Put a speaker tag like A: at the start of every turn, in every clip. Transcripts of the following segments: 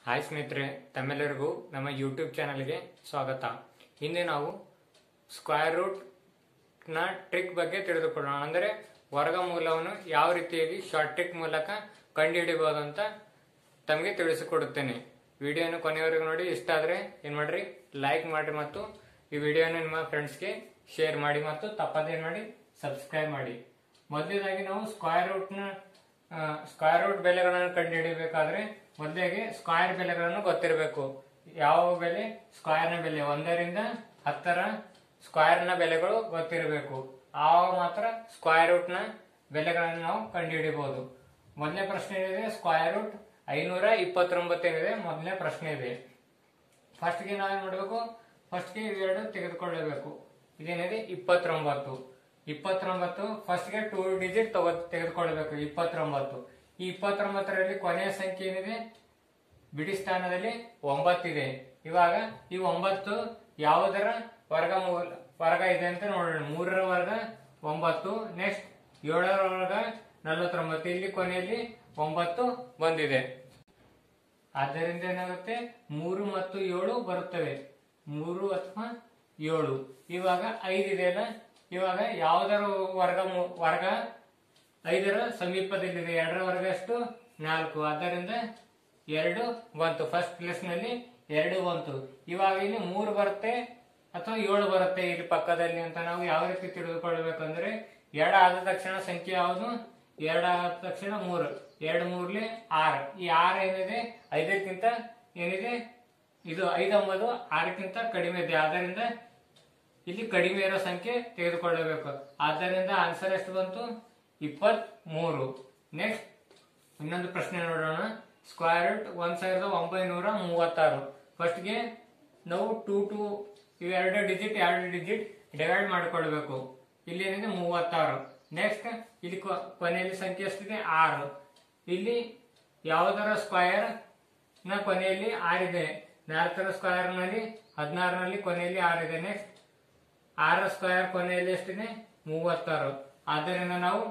A: hi ಸ್ನೇಹಿತರೆ ತಮ್ಮೆಲ್ಲರಿಗೂ ನಮ್ಮ ಯೂಟ್ಯೂಬ್ ಚಾನಲ್ಗೆ ಸ್ವಾಗತ ಇಂದು ನಾವು ಸ್ಕ್ವೇರ್ ರೂಟ್ ನ ಟ್ರಿಕ್ ಬಗ್ಗೆ ತಿಳಿದುಕೊಳ್ಳೋಣ ಅಂದರೆ ವರ್ಗಮೂಲವನ್ನು ಯಾವ ರೀತಿಯಾಗಿ ಶಾರ್ಟ್ ಟ್ರಿಕ್ ಮೂಲಕ ಕಂಡುಹಿಡಿಯಬಹುದು ಅಂತ ತಮಗೆ ತಿಳಿಸಿಕೊಡುತ್ತೇನೆ ವಿಡಿಯೋನ ಕೊನೆಯವರೆಗೂ ನೋಡಿ ಇಷ್ಟ ಆದರೆ ಏನು ಮಾಡ್ರಿ ಲೈಕ್ ಮಾಡಿ ಮತ್ತು ಈ ವಿಡಿಯೋನ ನಿಮ್ಮ ಫ್ರೆಂಡ್ಸ್ಗೆ ಶೇರ್ ಮಾಡಿ ಮತ್ತು ತಪ್ಪದೇ ಮಾಡಿ ಸಬ್ಸ್ಕ್ರೈಬ್ ಮಾಡಿ ಮೊದಲನೇದಾಗಿ ನಾವು ಸ್ಕ್ವೇರ್ ರೂಟ್ನ ಸ್ಕ್ವೇರ್ ರೂಟ್ ಬೆಲೆಗಳನ್ನು ಕಂಡುಹಿಡಿಯಬೇಕಾದ್ರೆ ಮೊದಲಿಗೆ ಸ್ಕ್ವೇರ್ ಬೆಲೆಗಳನ್ನು ಗೊತ್ತಿರಬೇಕು ಯಾವ ಬೆಲೆ ಸ್ಕ್ವೇರ್ನ ಬೆಲೆ ಒಂದರಿಂದ ಹತ್ತರ ಸ್ಕ್ವೇರ್ನ ಬೆಲೆಗಳು ಗೊತ್ತಿರಬೇಕು ಆವಾಗ ಮಾತ್ರ ಸ್ಕ್ವೇರ್ ರೂಟ್ನ ಬೆಲೆಗಳನ್ನು ನಾವು ಕಂಡುಹಿಡಿಯಬಹುದು ಮೊದಲನೇ ಪ್ರಶ್ನೆ ಏನಿದೆ ಸ್ಕ್ವೇರ್ ರೂಟ್ ಐನೂರ ಇಪ್ಪತ್ತೊಂಬತ್ತು ಏನಿದೆ ಮೊದಲನೇ ಪ್ರಶ್ನೆ ಇದೆ ಫಸ್ಟ್ಗೆ ನಾವೇನ್ ಮಾಡಬೇಕು ಫಸ್ಟ್ಗೆ ಇವೆರಡು ತೆಗೆದುಕೊಳ್ಳಬೇಕು ಇದೇನಿದೆ ಇಪ್ಪತ್ತೊಂಬತ್ತು ಇಪ್ಪತ್ತೊಂಬತ್ತು ಫಸ್ಟ್ಗೆ ಟೂ ಡಿಜಿಟ್ ತಗೋ ತೆಗೆದುಕೊಳ್ಳಬೇಕು ಇಪ್ಪತ್ತೊಂಬತ್ತು ಈ ಇಪ್ಪತ್ತೊಂಬತ್ತರಲ್ಲಿ ಕೊನೆಯ ಸಂಖ್ಯೆ ಏನಿದೆ ಬಿಡಿ ಸ್ಥಾನದಲ್ಲಿ ಒಂಬತ್ತಿದೆ ಇವಾಗ ಈ ಒಂಬತ್ತು ಯಾವುದರ ವರ್ಗ ಮೂಲ ವರ್ಗ ಇದೆ ಅಂತ ನೋಡೋಣ ಮೂರರ ವರ್ಗ ಒಂಬತ್ತು ನೆಕ್ಸ್ಟ್ ಏಳರ ವರ್ಗ ನಲವತ್ತೊಂಬತ್ತು ಇಲ್ಲಿ ಕೊನೆಯಲ್ಲಿ ಒಂಬತ್ತು ಬಂದಿದೆ ಆದ್ದರಿಂದ ಏನಾಗುತ್ತೆ ಮೂರು ಮತ್ತು ಏಳು ಬರುತ್ತವೆ ಮೂರು ಅಥವಾ ಏಳು ಇವಾಗ ಐದಿದೆ ಅಲ್ಲ ಇವಾಗ ಯಾವುದರ ವರ್ಗ ಮೂ- ವರ್ಗ ಐದರ ಸಮೀಪದಲ್ಲಿದೆ ಎರಡರ ವರ್ಗ ಎಷ್ಟು ನಾಲ್ಕು ಆದ್ದರಿಂದ ಎರಡು ಬಂತು ಫಸ್ಟ್ ಪ್ಲೇಸ್ ನಲ್ಲಿ ಎರಡು ಬಂತು ಇವಾಗ ಇಲ್ಲಿ ಮೂರು ಬರುತ್ತೆ ಅಥವಾ ಏಳು ಬರುತ್ತೆ ಇಲ್ಲಿ ಪಕ್ಕದಲ್ಲಿ ಅಂತ ನಾವು ಯಾವ ರೀತಿ ತಿಳಿದುಕೊಳ್ಬೇಕಂದ್ರೆ ಎರಡು ಆದ ತಕ್ಷಣ ಸಂಖ್ಯೆ ಯಾವುದು ಎರಡು ಆದ ತಕ್ಷಣ ಮೂರು ಎರಡು ಮೂರ್ಲಿ ಆರು ಈ ಆರು ಏನಿದೆ ಐದಕ್ಕಿಂತ ಏನಿದೆ ಇದು ಐದು ಎಂಬುದು ಆರಕ್ಕಿಂತ ಕಡಿಮೆ ಇದೆ ಆದ್ದರಿಂದ ಇಲ್ಲಿ ಕಡಿಮೆ ಇರೋ ಸಂಖ್ಯೆ ತೆಗೆದುಕೊಳ್ಳಬೇಕು ಆದ್ದರಿಂದ ಆನ್ಸರ್ ಎಷ್ಟು ಬಂತು ಇಪ್ಪತ್ತ್ ಮೂರು ನೆಕ್ಸ್ಟ್ ಇನ್ನೊಂದು ಪ್ರಶ್ನೆ ನೋಡೋಣ ಸ್ಕ್ವೇರ್ ರೂಟ್ ಒಂದ್ ಸಾವಿರದ ಒಂಬೈನೂರ ಮೂವತ್ತಾರು ಫಸ್ಟ್ಗೆ ನಾವು ಟೂ ಟು ಇವೆರಡು ಡಿಜಿಟ್ ಎರಡು ಡಿಜಿಟ್ ಡಿವೈಡ್ ಮಾಡಿಕೊಳ್ಬೇಕು ಇಲ್ಲಿ ಏನಿದೆ ಮೂವತ್ತಾರು ನೆಕ್ಸ್ಟ್ ಇಲ್ಲಿ ಕೊ- ಕೊನೆಯಲ್ಲಿ ಸಂಖ್ಯೆ ಎಷ್ಟಿದೆ ಆರು ಇಲ್ಲಿ ಯಾವುದರ ಸ್ಕ್ವಯರ್ ನ ಕೊನೆಯಲ್ಲಿ ಆರಿದೆ ನಾಲ್ಕರ ಸ್ಕ್ವಯರ್ ನಲ್ಲಿ ಹದಿನಾರನಲ್ಲಿ ಕೊನೆಯಲ್ಲಿ ಆರಿದೆ ನೆಕ್ಸ್ಟ್ ಆರ ಸ್ಕ್ವಯರ್ ಕೊನೆಯಲ್ಲಿ ಎಷ್ಟಿದೆ ಮೂವತ್ತಾರು ಆದ್ದರಿಂದ ನಾವು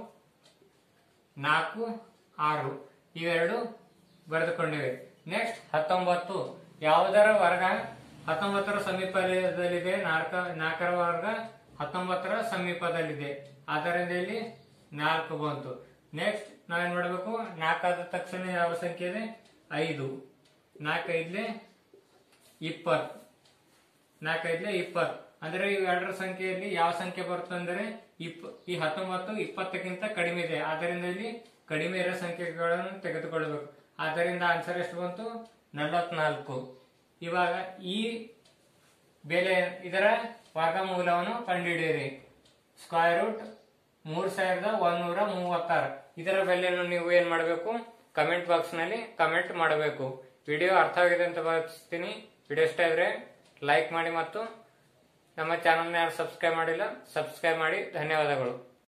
A: ನಾಲ್ಕು ಆರು ಇವೆರಡು ಬರೆದುಕೊಂಡಿವೆ ನೆಕ್ಸ್ಟ್ ಹತ್ತೊಂಬತ್ತು ಯಾವುದರ ವರ್ಗ ಹತ್ತೊಂಬತ್ತರ ಸಮೀಪದಲ್ಲಿದೆ ನಾಲ್ಕ ನಾಲ್ಕರ ವರ್ಗ ಹತ್ತೊಂಬತ್ತರ ಸಮೀಪದಲ್ಲಿದೆ ಆದ್ದರಿಂದ ಇಲ್ಲಿ ನಾಲ್ಕು ಬಂತು ನೆಕ್ಸ್ಟ್ ನಾವೇನ್ ಮಾಡಬೇಕು ನಾಲ್ಕಾದ ತಕ್ಷಣ ಯಾವ ಸಂಖ್ಯೆ ಇದೆ ಐದು ನಾಲ್ಕೈದ್ಲೆ ಇಪ್ಪತ್ತು ನಾಲ್ಕೈದ್ಲೆ ಇಪ್ಪತ್ತು ಅಂದ್ರೆ ಇವೆರಡರ ಸಂಖ್ಯೆಯಲ್ಲಿ ಯಾವ ಸಂಖ್ಯೆ ಬರುತ್ತೆ ಅಂದ್ರೆ ಇಪ್ ಈ ಹತ್ತೊಂಬತ್ತು ಇಪ್ಪತ್ತಕ್ಕಿಂತ ಕಡಿಮೆ ಇದೆ ಆದ್ದರಿಂದ ಇಲ್ಲಿ ಕಡಿಮೆ ಇರೋ ಸಂಖ್ಯೆಗಳನ್ನು ತೆಗೆದುಕೊಳ್ಳಬೇಕು ಆದ್ದರಿಂದ ಆನ್ಸರ್ ಎಷ್ಟು ಬಂತು ನಲವತ್ನಾಲ್ಕು ಇವಾಗ ಈ ಬೆಲೆ ಇದರ ವರ್ಗಮೂಲವನ್ನು ಕಂಡುಹಿಡಿಯಿರಿ ಸ್ಕ್ವೇರ್ ರೂಟ್ ಮೂರ್ ಸಾವಿರದ ಒಂದೂರ ಮೂವತ್ತಾರು ಇದರ ಬೆಲೆಯನ್ನು ನೀವು ಏನ್ ಮಾಡಬೇಕು ಕಮೆಂಟ್ ಬಾಕ್ಸ್ ನಲ್ಲಿ ಕಮೆಂಟ್ ಮಾಡಬೇಕು ವಿಡಿಯೋ ಅರ್ಥವಾಗಿದೆ ಅಂತ ಭಾವಿಸ್ತೀನಿ ವಿಡಿಯೋ ಇಷ್ಟ ಇದ್ರೆ ಲೈಕ್ ಮಾಡಿ ಮತ್ತು ನಮ್ಮ ಚಾನಲ್ನ ಯಾರು ಸಬ್ಸ್ಕ್ರೈಬ್ ಮಾಡಿಲ್ಲ ಸಬ್ಸ್ಕ್ರೈಬ್ ಮಾಡಿ ಧನ್ಯವಾದಗಳು